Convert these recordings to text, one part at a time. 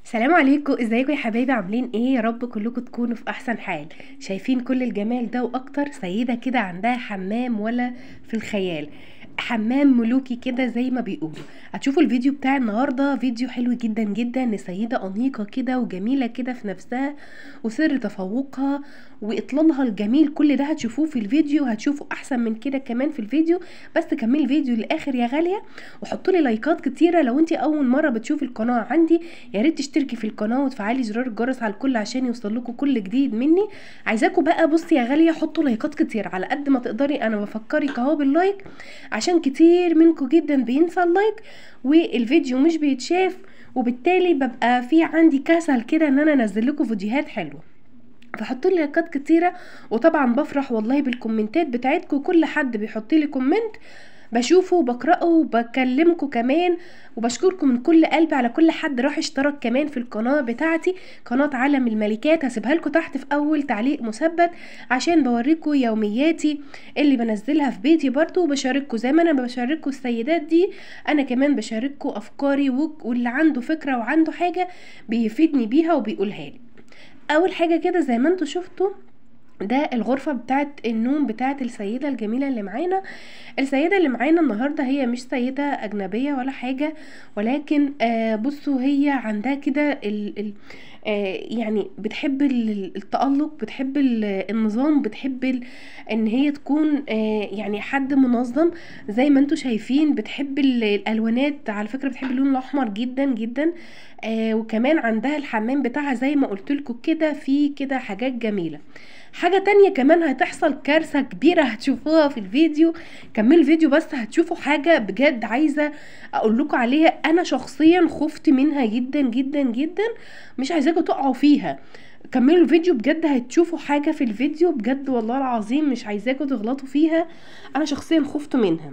السلام عليكم ازيكم يا حبايبي عاملين ايه يا رب كلكم تكونوا في احسن حال شايفين كل الجمال ده واكتر سيده كده عندها حمام ولا في الخيال حمام ملوكي كده زي ما بيقولوا هتشوفوا الفيديو بتاع النهارده فيديو حلو جدا جدا لسيده انيقه كده وجميله كده في نفسها وسر تفوقها واطلالها الجميل كل ده هتشوفوه في الفيديو هتشوفوا احسن من كده كمان في الفيديو بس كملي الفيديو للاخر يا غاليه وحطوا لي لايكات كتيره لو انت اول مره بتشوفي القناه عندي يا ريت تشتركي في القناه وتفعلي زرار الجرس على الكل عشان يوصل لكم كل جديد مني عايزاكم بقى بصي يا غاليه حطوا لايكات كتير على قد ما تقدري انا بفكرك اهو باللايك عشان كتير منكم جدا بينسى اللايك والفيديو مش بيتشاف وبالتالي ببقى في عندي كسل كده ان انا انزل لكم فيديوهات حلوه فحطوا لي لايكات كتيره وطبعا بفرح والله بالكومنتات بتاعتكم كل حد بيحط لي كومنت بشوفه وبقراه وبكلمكم كمان وبشكركم من كل قلبي على كل حد راح اشترك كمان في القناه بتاعتي قناه عالم الملكات هسيبها لكم تحت في اول تعليق مثبت عشان بوريكم يومياتي اللي بنزلها في بيتي برضو وبشارككم زي ما انا بشارككم السيدات دي انا كمان بشارككم افكاري واللي عنده فكره وعنده حاجه بيفيدني بيها وبيقولها لي اول حاجه كده زي ما انتم شفتوا ده الغرفة بتاعت النوم بتاعت السيدة الجميلة اللي معانا السيدة اللي معانا النهاردة هي مش سيدة أجنبية ولا حاجة ولكن آه بصوا هي عندها كده ال ال آه يعني بتحب التألق بتحب النظام بتحب ان هي تكون آه يعني حد منظم زي ما انتم شايفين بتحب الالوانات على فكرة بتحب اللون الاحمر جدا جدا آه وكمان عندها الحمام بتاعها زي ما قلت لكم كده في كده حاجات جميلة حاجة تانية كمان هتحصل كارثة كبيرة هتشوفوها في الفيديو كملوا الفيديو بس هتشوفوا حاجة بجد عايزة اقول لكم عليها انا شخصيا خفت منها جدا جدا جدا مش عايزاكم تقعوا فيها كملوا الفيديو بجد هتشوفوا حاجة في الفيديو بجد والله العظيم مش عايزاكم تغلطوا فيها انا شخصيا خفت منها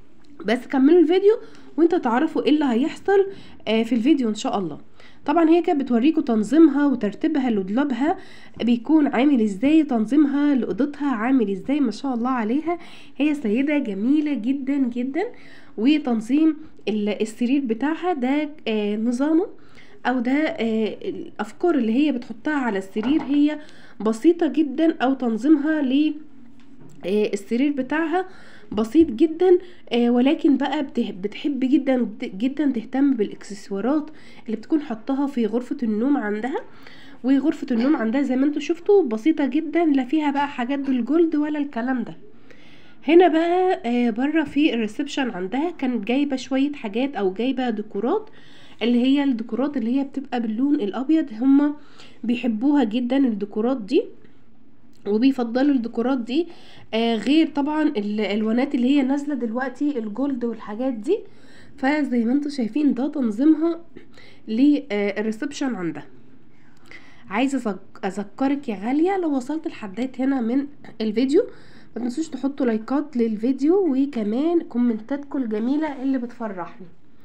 بس كملوا الفيديو وانت تعرفوا ايه اللي هيحصل في الفيديو ان شاء الله طبعا هي كانت بتوريكم تنظيمها وترتيبها لدولابها بيكون عامل ازاي تنظيمها لاوضتها عامل ازاي ما شاء الله عليها هي سيده جميله جدا جدا وتنظيم السرير بتاعها ده آه نظامه او ده آه الافكار اللي هي بتحطها على السرير هي بسيطه جدا او تنظيمها ل آه السرير بتاعها بسيط جدا آه ولكن بقى بتحب جدا جدا تهتم بالاكسسوارات اللي بتكون حطها في غرفة النوم عندها وغرفة النوم عندها زي ما انتوا شفتوا بسيطة جدا لا فيها بقى حاجات بالجولد ولا الكلام ده هنا بقى آه بره في الريسبشن عندها كانت جايبة شوية حاجات او جايبة ديكورات اللي هي الديكورات اللي هي بتبقى باللون الابيض هما بيحبوها جدا الديكورات دي وبيفضلوا الديكورات دي آه غير طبعا الالوانات اللي هي نازله دلوقتي الجولد والحاجات دي فزي ما انتم شايفين ده تنظيمها للريسبشن عندها عايزه اذكرك يا غاليه لو وصلت لحدات هنا من الفيديو ما تنسوش تحطوا لايكات للفيديو وكمان كومنتاتكم الجميله اللي بتفرحني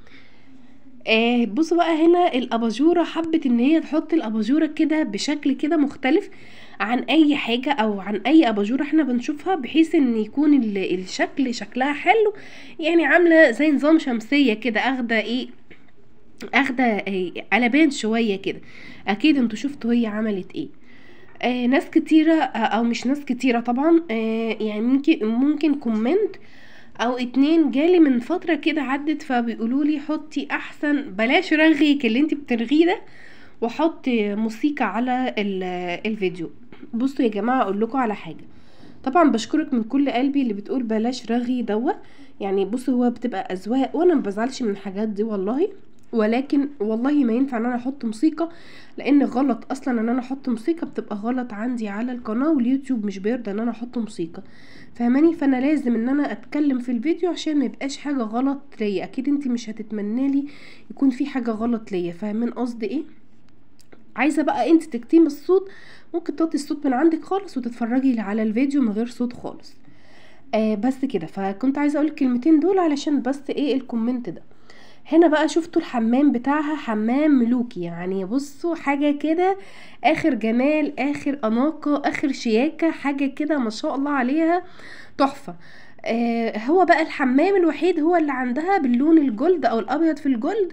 آه بصوا بقى هنا الاباجوره حبت ان هي تحط الاباجوره كده بشكل كده مختلف عن اي حاجه او عن اي اباجوره احنا بنشوفها بحيث ان يكون الشكل شكلها حلو يعني عامله زي نظام شمسيه كده اخده ايه اخده إيه قلبان شويه كده اكيد انتوا شفتوا هي عملت ايه آه ناس كتيرة او مش ناس كتيرة طبعا آه يعني ممكن ممكن كومنت او اتنين جالي من فترة كده عدت فبيقولوا لي حطي احسن بلاش رغيك اللي انت بترغيه ده وحطي موسيقى على الفيديو بصوا يا جماعة اقول لكم على حاجة طبعا بشكرك من كل قلبي اللي بتقول بلاش رغي دوت يعني بصوا هو بتبقى اذواق وانا ما بزعلش من الحاجات دي والله ولكن والله ما ينفع ان انا احط موسيقى لان غلط اصلا ان انا احط موسيقى بتبقى غلط عندي على القناه واليوتيوب مش بيرضى ان انا احط موسيقى فاهماني فانا لازم ان انا اتكلم في الفيديو عشان ما يبقاش حاجه غلط ليا اكيد انت مش هتتمنى لي يكون في حاجه غلط ليا فاهمين قصدي ايه عايزه بقى انت تكتيم الصوت ممكن تطي الصوت من عندك خالص وتتفرجي على الفيديو من غير صوت خالص آه بس كده فكنت عايزه اقول الكلمتين دول علشان بس ايه الكومنت ده هنا بقى شفتوا الحمام بتاعها حمام ملوكي يعني بصوا حاجة كده اخر جمال اخر اناقة اخر شياكة حاجة كده ما شاء الله عليها تحفة آه هو بقى الحمام الوحيد هو اللي عندها باللون الجلد او الابيض في الجلد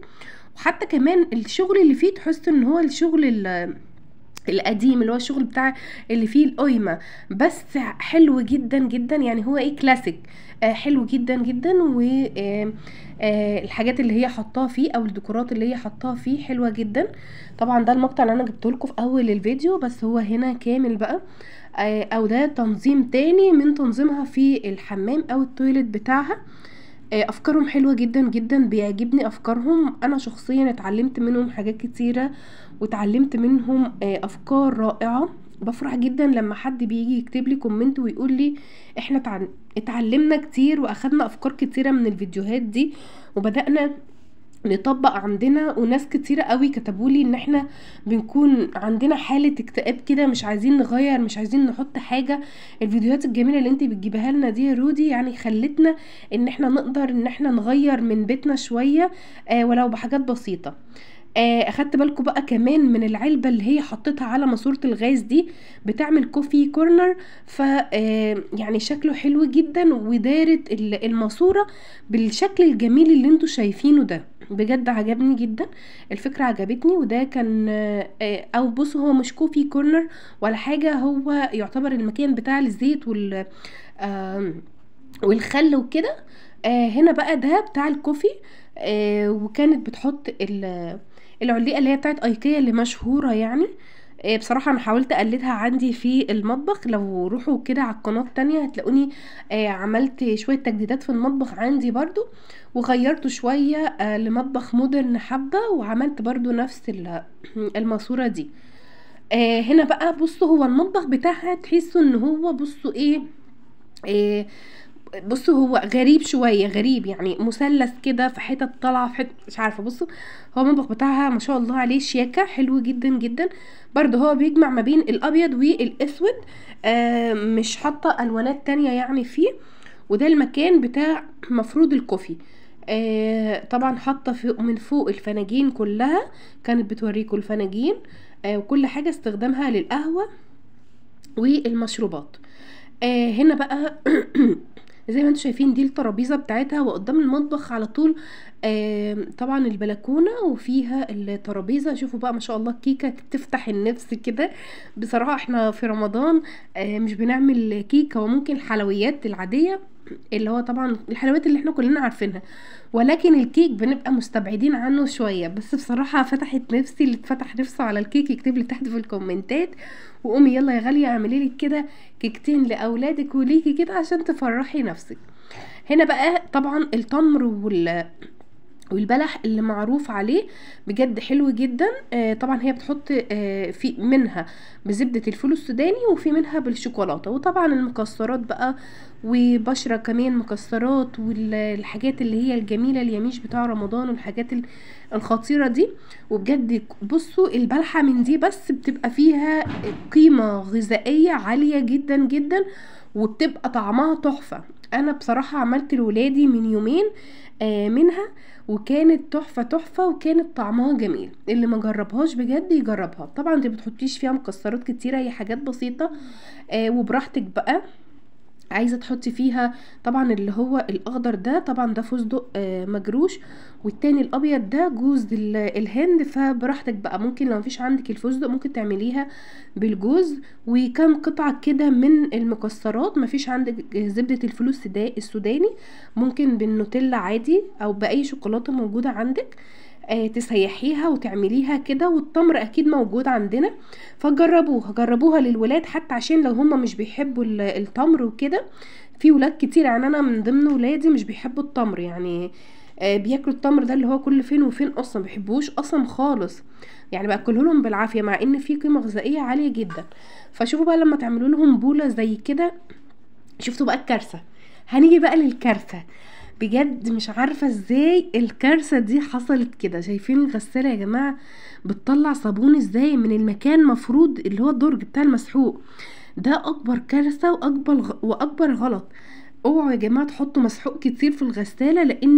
وحتى كمان الشغل اللي فيه تحس ان هو الشغل ال- القديم اللي هو الشغل بتاع اللي فيه القايمة بس حلو جدا جدا يعني هو ايه كلاسيك آه حلو جدا جدا و آه آه الحاجات اللي هي حطاها فيه او الديكورات اللي هي حطاها فيه حلوة جدا طبعا ده المقطع اللي انا جبته لكم في اول الفيديو بس هو هنا كامل بقى آه او ده تنظيم تاني من تنظيمها في الحمام او التويلت بتاعها آه، افكارهم حلوه جدا جدا بيعجبني افكارهم انا شخصيا اتعلمت منهم حاجات كتيره واتعلمت منهم آه، افكار رائعه بفرح جدا لما حد بيجي يكتب لي كومنت ويقول لي احنا اتع- اتعلمنا كتير واخدنا افكار كتيره من الفيديوهات دي وبدانا نطبق عندنا وناس كتيرة قوي كتبوا لي ان احنا بنكون عندنا حالة اكتئاب كده مش عايزين نغير مش عايزين نحط حاجة الفيديوهات الجميلة اللي انت بتجيبها لنا دي يا رودي يعني خلتنا ان احنا نقدر ان احنا نغير من بيتنا شوية آه ولو بحاجات بسيطة آه، اخدت بالكم بقى كمان من العلبة اللي هي حطيتها على ماسورة الغاز دي بتعمل كوفي كورنر ف آه، يعني شكله حلو جدا ودارت ال- الماسورة بالشكل الجميل اللي انتوا شايفينه ده بجد عجبني جدا الفكرة عجبتني وده كان آه، آه، او بصوا هو مش كوفي كورنر ولا حاجة هو يعتبر المكان بتاع الزيت وال آم، والخل وكده آه هنا بقى ده بتاع الكوفي آه وكانت بتحط ال- العليقه اللي هي بتاعت ايكيا اللي مشهوره يعني آه بصراحة أنا حاولت أقلدها عندي في المطبخ لو روحوا كده على القناة التانية هتلاقوني آه عملت شوية تجديدات في المطبخ عندي برضو وغيرته شوية آه لمطبخ مودرن حبة وعملت برضو نفس ال- الماسورة دي آه هنا بقى بصوا هو المطبخ بتاعها تحسوا ان هو بصوا ايه إيه بصوا هو غريب شويه غريب يعني مثلث كده في حتت طالعه في حتت مش عارفه بصوا هو المطبخ بتاعها ما شاء الله عليه شياكه حلو جدا جدا برضه هو بيجمع ما بين الابيض والاسود آه مش حاطه الوانات تانية يعني فيه وده المكان بتاع مفروض الكوفي آه طبعا حاطه فوق من فوق الفناجين كلها كانت بتوريكم الفناجين آه وكل حاجه استخدامها للقهوه والمشروبات آه هنا بقى زي ما انتم شايفين دي الترابيزه بتاعتها وقدام المطبخ على طول آه طبعا البلكونه وفيها الترابيزه شوفوا بقى ما شاء الله كيكه تفتح النفس كده بصراحه احنا في رمضان آه مش بنعمل كيكه وممكن الحلويات العاديه اللي هو طبعا الحلويات اللي احنا كلنا عارفينها ولكن الكيك بنبقى مستبعدين عنه شويه بس بصراحه فتحت نفسي اللي اتفتح نفسه على الكيك يكتب لي تحت في الكومنتات وقومي يلا يا غاليه اعملي لي كده كيكتين لاولادك وليكي كده عشان تفرحي نفسك هنا بقى طبعا التمر وال والبلح اللي معروف عليه بجد حلو جدا آه طبعا هي بتحط آه في منها بزبدة الفول السوداني وفي منها بالشوكولاتة وطبعا المكسرات بقى وبشرة كمان مكسرات والحاجات اللي هي الجميلة اليميش بتاع رمضان والحاجات ال- الخطيرة دي وبجد بصوا البلحة من دي بس بتبقى فيها قيمة غذائية عالية جدا جدا وبتبقى طعمها تحفة انا بصراحة عملت لولادي من يومين آه منها وكانت تحفة تحفة وكانت طعمها جميل اللي ما جربهاش بجد يجربها طبعا انت بتحطيش فيها مكسرات كتيرة هي حاجات بسيطة آه وبراحتك بقى عايزه تحطي فيها طبعا اللي هو الاخضر ده طبعا ده فستق آه، مجروش والتاني الابيض ده جوز ال- الهند فبراحتك بقى ممكن لو مفيش عندك الفستق ممكن تعمليها بالجوز وكم قطعه كده من المكسرات مفيش عندك زبده الفول السدا- السوداني ممكن بالنوتيلا عادي او باي شوكولاته موجوده عندك آه، تسيحيها وتعمليها كده والتمر اكيد موجود عندنا فجربوها جربوها للولاد حتى عشان لو هم مش بيحبوا ال- التمر وكده في ولاد كتير يعني انا من ضمن ولادي مش بيحبوا التمر يعني آه، بياكلوا التمر ده اللي هو كل فين وفين اصلا ما بيحبوش اصلا خالص يعني باكله لهم بالعافيه مع ان فيه قيمه غذائيه عاليه جدا فشوفوا بقى لما تعملوا لهم بوله زي كده شفتوا بقى الكارثه هنيجي بقى للكارثه بجد مش عارفه ازاي الكارثه دي حصلت كده شايفين الغساله يا جماعه بتطلع صابون ازاي من المكان مفروض اللي هو الدرج بتاع المسحوق ده اكبر كارثه واكبر غ... واكبر غلط اوعوا يا جماعه تحطوا مسحوق كتير في الغساله لان هت...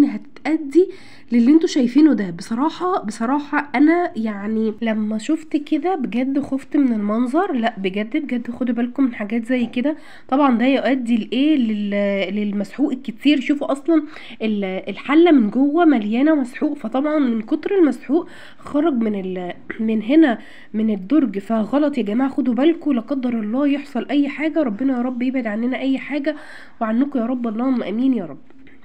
بتأدي للي انتوا شايفينه ده بصراحة بصراحة انا يعني لما شفت كده بجد خفت من المنظر لا بجد بجد خدوا بالكم من حاجات زي كده طبعا ده يؤدي لايه لل- للمسحوق الكتير شوفوا اصلا ال- الحله من جوه مليانه مسحوق فطبعا من كتر المسحوق خرج من ال من هنا من الدرج فغلط يا جماعه خدوا بالكم لا قدر الله يحصل اي حاجه ربنا يا رب يبعد عننا اي حاجه وعنكم يا رب اللهم امين يا رب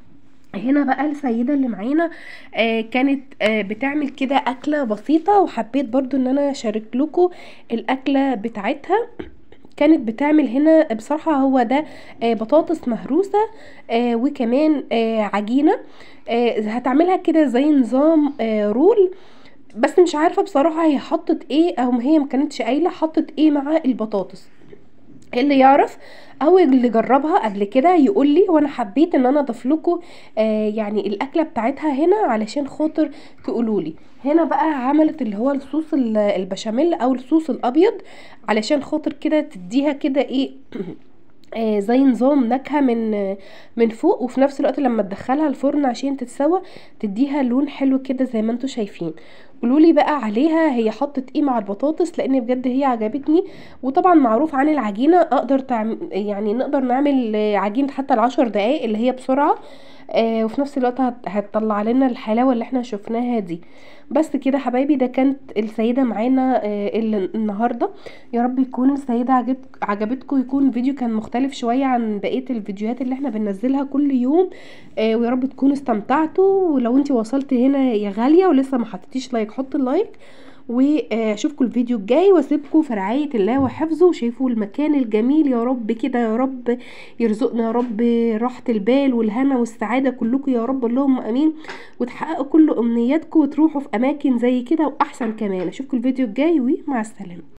هنا بقى السيدة اللي معانا آه كانت آه بتعمل كده أكلة بسيطة وحبيت برضو ان انا اشارك لكم الأكلة بتاعتها كانت بتعمل هنا بصراحة هو ده آه بطاطس مهروسة آه وكمان آه عجينة آه هتعملها كده زي نظام آه رول بس مش عارفة بصراحة هي حطت ايه او هي مكانتش قايلة حطت ايه مع البطاطس اللي يعرف او اللي جربها قبل كده يقول لي وانا حبيت ان انا اضيف لكم آه يعني الاكله بتاعتها هنا علشان خاطر تقولوا لي هنا بقى عملت اللي هو الصوص ال- البشاميل او الصوص الابيض علشان خاطر كده تديها كده ايه آه زي نظام نكهه من آه من فوق وفي نفس الوقت لما تدخلها الفرن عشان تتسوى تديها لون حلو كده زي ما انتوا شايفين قولولي بقى عليها هي حطت ايه مع البطاطس لان بجد هي عجبتني وطبعا معروف عن العجينه اقدر تعم... يعني نقدر نعمل آه، عجينه حتى العشر دقايق اللي هي بسرعه آه وفي نفس الوقت هت... هتطلع لنا الحلاوه اللي احنا شفناها دي بس كده حبايبي ده كانت السيده معانا آه ال- النهارده يا رب يكون السيده عجب... عجبتكم يكون الفيديو كان مختلف شويه عن بقيه الفيديوهات اللي احنا بننزلها كل يوم آه ويا رب تكونوا استمتعتوا ولو انت وصلت هنا يا غاليه ولسه ما حطيتيش لايك حط اللايك واشوفكم الفيديو الجاي واسيبكم في رعايه الله وحفظه وشايفوا المكان الجميل يا رب كده يا رب يرزقنا يا رب راحه البال والهنا والسعاده كلكم يا رب اللهم امين وتحققوا كل امنياتكم وتروحوا في اماكن زي كده واحسن كمان اشوفكم الفيديو الجاي ومع السلامه